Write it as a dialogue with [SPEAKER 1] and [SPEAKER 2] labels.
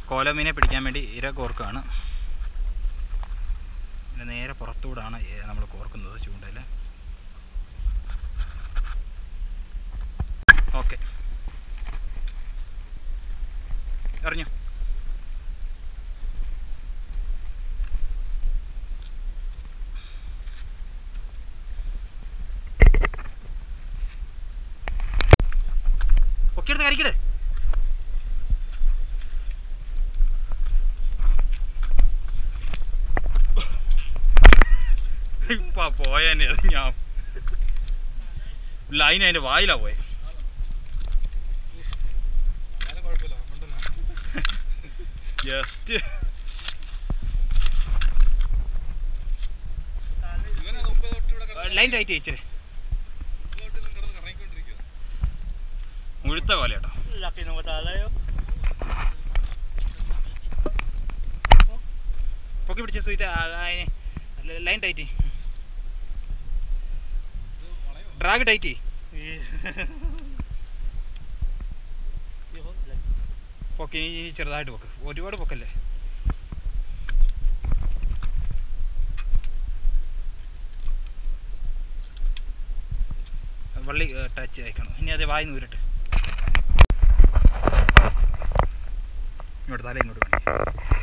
[SPEAKER 1] കോലമീനെ പിടിക്കാൻ വേണ്ടി ഇര കോർക്കുകയാണ് പിന്നെ നേരെ പുറത്തുകൂടാണ് നമ്മൾ കോർക്കുന്നത് ചൂണ്ടയിൽ ഓക്കെ എറിഞ്ഞു ഒക്കെ എടുത്ത് കരിക്കട് ഇപ്പൊ പോയനെ അത് ഞാൻ ലൈൻ അതിന്റെ വായിലാ പോയെ
[SPEAKER 2] എന്നാലും കുഴപ്പമില്ല കൊണ്ടുവന്നോ.
[SPEAKER 1] ജസ്റ്റ്
[SPEAKER 2] ഇവനെ മുമ്പ് തൊട്ട് ഇവിടെ കിടന്ന്
[SPEAKER 1] ലൈൻ ടൈറ്റ് ചെയ്യിച്ചേ
[SPEAKER 2] മുമ്പ് തൊട്ട് ഇവൻ കിടന്ന് കറങ്ങിക്കൊണ്ടിരിക്കുവാ.
[SPEAKER 1] മുഴുത്ത പോലെ കേട്ടോ
[SPEAKER 3] Laki ng matala yun.
[SPEAKER 1] പൊക്കി പിടിച്ച സൂയിട്ട് ലൈൻ ടൈറ്റ്
[SPEAKER 2] ഇത് വളയോ?
[SPEAKER 1] ഡ്രാഗ് ടൈറ്റ് പൊക്കി ഇനി ഇനി ചെറുതായിട്ട് പൊക്ക് ഒരുപാട് പൊക്കല്ലേ വള്ളി ടച്ച് ആയിക്കണം ഇനി അത് വായി നൂരിട്ട് ഇങ്ങോട്ട് തല ഇങ്ങോട്ട് വേണ്ടി